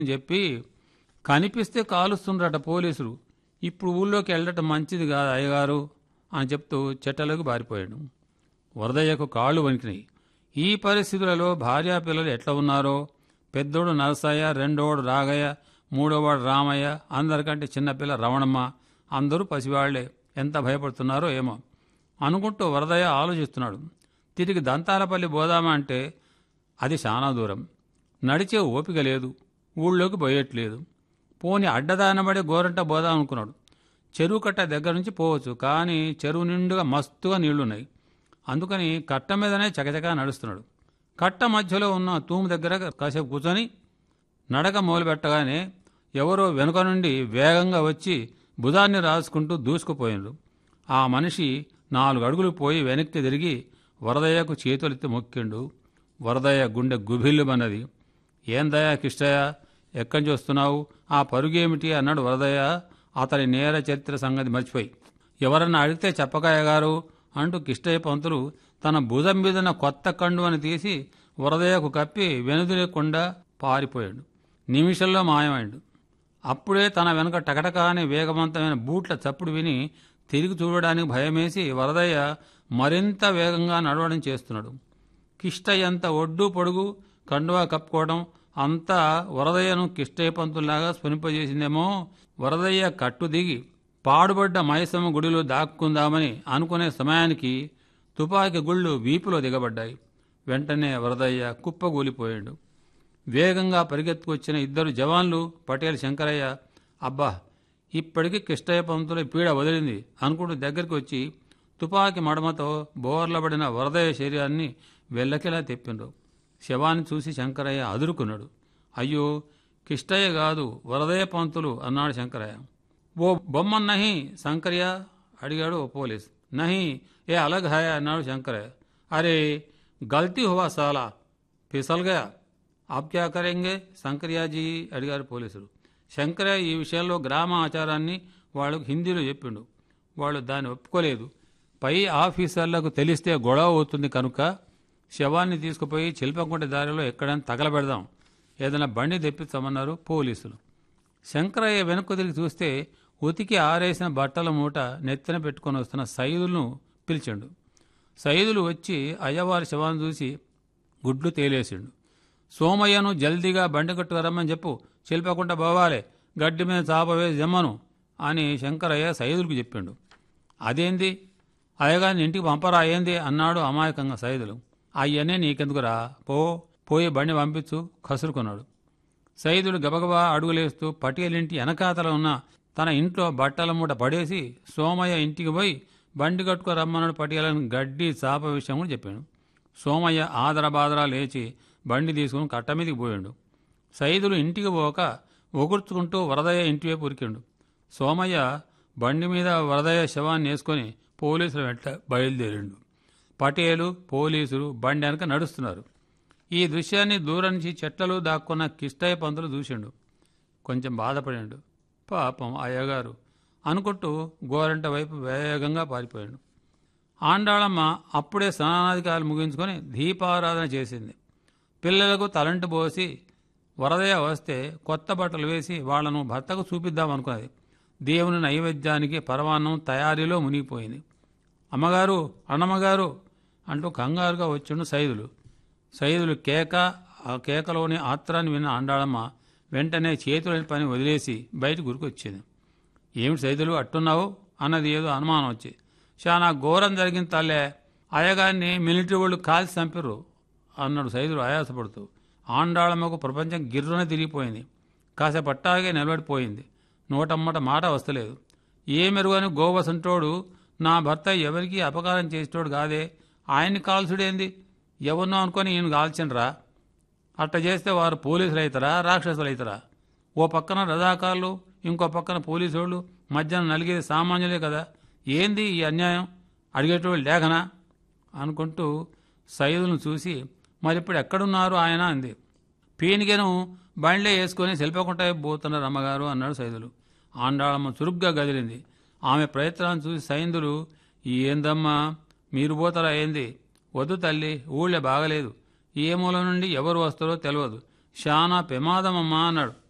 చెప్పి కనిపిస్తే కాలుస్తుండ్రట పోలీసులు ఇప్పుడు ఊళ్ళోకి వెళ్ళటం మంచిది కాదు అయ్యగారు అని చెప్తూ చెట్టలకు బారిపోయాడు వరదయ్యకు కాళ్ళు వణికినాయి ఈ పరిస్థితులలో భార్యా పిల్లలు ఎట్లా ఉన్నారో పెద్దోడు నరసయ్య రెండోడు రాగయ్య మూడోవాడు రామయ్య అందరికంటే చిన్నపిల్ల రమణమ్మ అందరూ పసివాళ్లే ఎంత భయపడుతున్నారో ఏమో అనుకుంటూ వరదయ్య ఆలోచిస్తున్నాడు తిరిగి దంతాలపల్లి పోదామా అంటే అది చాలా దూరం నడిచే ఓపిక లేదు ఊళ్ళోకి పోయేట్లేదు పోని అడ్డదానబడి గోరంట పోదాం అనుకున్నాడు చెరువు కట్ట దగ్గర నుంచి పోవచ్చు కానీ చెరువు నిండుగా మస్తుగా నీళ్లున్నాయి అందుకని కట్ట మీదనే చకచకా నడుస్తున్నాడు కట్ట మధ్యలో ఉన్న తూము దగ్గర కాసేపు కూర్చొని నడక మొదలుపెట్టగానే ఎవరో వెనుక నుండి వేగంగా వచ్చి బుధాన్ని రాసుకుంటూ దూసుకుపోయినారు ఆ మనిషి నాలుగు అడుగులు పోయి వెనక్కి తిరిగి వరదయ్యకు చేతులెత్తి మొక్కిండు వరదయ్య గుండె గుభిల్లుమన్నది ఏందయ్యా కిష్టయ్య ఎక్కడి నుంచి వస్తున్నావు ఆ పరుగేమిటి అన్నాడు వరదయ్య అతని నేర చరిత్ర సంగతి మర్చిపోయి ఎవరన్నా అడిగితే చెప్పకాయ గారు అంటూ కిష్టయ్య పంతులు తన భుజం మీదన కొత్త కండు అని తీసి వరదయ్యకు కప్పి వెనుదిరకుండా పారిపోయాడు నిమిషంలో మాయమైండు అప్పుడే తన వెనుక టకటక అనే వేగవంతమైన బూట్ల చప్పుడు విని తిరిగి చూడడానికి భయమేసి వరదయ్య మరింత వేగంగా నడవడం చేస్తున్నాడు కిష్టయ్య అంత ఒడ్డు పొడుగు కండువా కప్పుకోవడం అంతా వరదయ్యను కిష్టయ్య పంతుల్లాగా స్ఫురింపజేసిందేమో వరదయ్య కట్టు దిగి పాడుబడ్డ మైసమ్మ గుడిలో దాక్కుందామని అనుకునే సమయానికి తుపాకీ గుళ్ళు వీపులో దిగబడ్డాయి వెంటనే వరదయ్య కుప్పగూలిపోయాడు వేగంగా పరిగెత్తుకొచ్చిన ఇద్దరు జవాన్లు పటేల్ శంకరయ్య అబ్బా ఇప్పటికీ కిష్టయ్య పంతుల పీడ వదిలింది అనుకుంటూ దగ్గరికి వచ్చి తుపాకీ మడమతో బోర్లబడిన వరదయ్య శరీరాన్ని వెల్లకిలా తెప్పిండ్రు శవాన్ని చూసి శంకరయ్య అదురుకున్నాడు అయ్యో కిష్టయ్య కాదు వరదయ్య పంతులు అన్నాడు శంకరయ్య ఓ బొమ్మ నహి శంకర్య అడిగాడు ఓ పోలీస్ నహి ఏ అలగ్ హాయ్ అన్నాడు శంకరయ్య అరే గల్తీ హువా సాలా ఫిసల్ గయా ఆప్ క్యా కరేంగే శంకర్యాజీ అడిగారు పోలీసులు శంకరయ్య ఈ విషయంలో గ్రామ ఆచారాన్ని వాళ్ళకు హిందీలో చెప్పిండు వాళ్ళు దాన్ని ఒప్పుకోలేదు పై ఆఫీసర్లకు తెలిస్తే గొడవ అవుతుంది కనుక శవాన్ని తీసుకుపోయి చిల్పకుంట దారిలో ఎక్కడైనా తగలబెడదాం ఏదైనా బండి తెప్పించమన్నారు పోలీసులు శంకరయ్య వెనక్కు తిరిగి చూస్తే ఉతికి ఆరేసిన బట్టల మూట నెత్తిన పెట్టుకొని వస్తున్న సైదులను పిలిచాడు సైదులు వచ్చి అయ్యవారి శవాన్ని చూసి గుడ్లు తేలేసిండు సోమయ్యను జల్దీగా బండి కట్టుకురమ్మని చెప్పు చిల్పకుండా పోవాలే గడ్డి మీద చాప వేసి జమ్మను అని శంకరయ్య సైదులకు చెప్పిండు అదేంది అయ్యగారిని ఇంటికి పంపరా ఏంది అన్నాడు అమాయకంగా సైదులు అయ్యనే నీకెందుకురా పో పోయి బండి పంపించు కసురుకున్నాడు సైదుడు గబగబా అడుగులేస్తూ పటేల్ ఇంటి వెనకాతల ఉన్న తన ఇంట్లో బట్టల మూట పడేసి సోమయ్య ఇంటికి పోయి బండి కట్టుకు రమ్మన్నాడు పటేలను గడ్డి చాప విషయం కూడా చెప్పాడు సోమయ్య ఆదరబాదరా లేచి బండి తీసుకుని కట్ట మీదకి పోయాడు సైదులు ఇంటికి పోక ఒగుర్చుకుంటూ వరదయ్య ఇంటివైపు ఉరికిండు సోమయ్య బండి మీద వరదయ్య శవాన్ని వేసుకొని పోలీసుల వెంట బయలుదేరిండు పటేలు పోలీసులు బండి వెనక నడుస్తున్నారు ఈ దృశ్యాన్ని దూరం నుంచి చెట్లలో దాక్కున్న కిష్టయ్య పంతులు చూసిండు కొంచెం బాధపడాడు పాపం అయ్యగారు అనుకుంటూ గోరంట వైపు వేగంగా పారిపోయాడు ఆండాళమ్మ అప్పుడే స్నానాధికారులు ముగించుకొని దీపారాధన చేసింది పిల్లలకు తలంటు పోసి వరదయ వస్తే కొత్త బట్టలు వేసి వాళ్లను భర్తకు చూపిద్దామనుకున్నది దేవుని నైవేద్యానికి పరమాన్నం తయారీలో మునిగిపోయింది అమ్మగారు అన్నమ్మగారు అంటూ కంగారుగా వచ్చిండు సైదులు సైదులు కేక ఆ కేకలోని ఆత్రాన్ని విన్న ఆండాళమ్మ వెంటనే చేతులని పని వదిలేసి బయటకు గురికొచ్చింది ఏమిటి సైదులు అట్టున్నావు అన్నది ఏదో అనుమానం వచ్చి చాలా ఘోరం జరిగిన తల్లే అయ్యగారిని మిలిటరీ వాళ్ళు కాల్చి చంపిర్రు అన్నాడు సైదులు ఆయాసపడుతూ ఆండాళమ్మకు ప్రపంచం గిర్రున తిరిగిపోయింది కాసేపు అట్టాగే నిలబడిపోయింది నోటమ్మట మాట వస్తలేదు ఏ మెరుగని గోవసంటోడు నా భర్త ఎవరికి అపకారం చేసేటోడు కాదే ఆయన్ని కాల్చుడేంది ఎవరినో అనుకొని ఈయన కాల్చండ్రా అట్ట చేస్తే వారు పోలీసులు అవుతారా రాక్షసులు అవుతారా ఓ పక్కన రజాకారులు ఇంకో పక్కన పోలీసు వాళ్ళు మధ్యాహ్నం నలిగేది సామాన్యులే కదా ఏంది ఈ అన్యాయం అడిగేటోళ్ళు లేఖనా అనుకుంటూ సైదులను చూసి మరి ఇప్పుడు ఎక్కడున్నారు ఆయన అంది పీనిగను బండ్లే వేసుకొని శిల్పకుంట పోతున్నారు అమ్మగారు అన్నాడు సైదులు ఆండాళమ్మ చురుగ్గా గదిలింది ఆమె ప్రయత్నాన్ని చూసి సైందులు ఏందమ్మా మీరు పోతారా ఏంది వద్దు తల్లి ఊళ్ళే బాగలేదు ఏ మూల నుండి ఎవరు వస్తారో తెలియదు శానా ప్రమాదమమ్మా అన్నాడు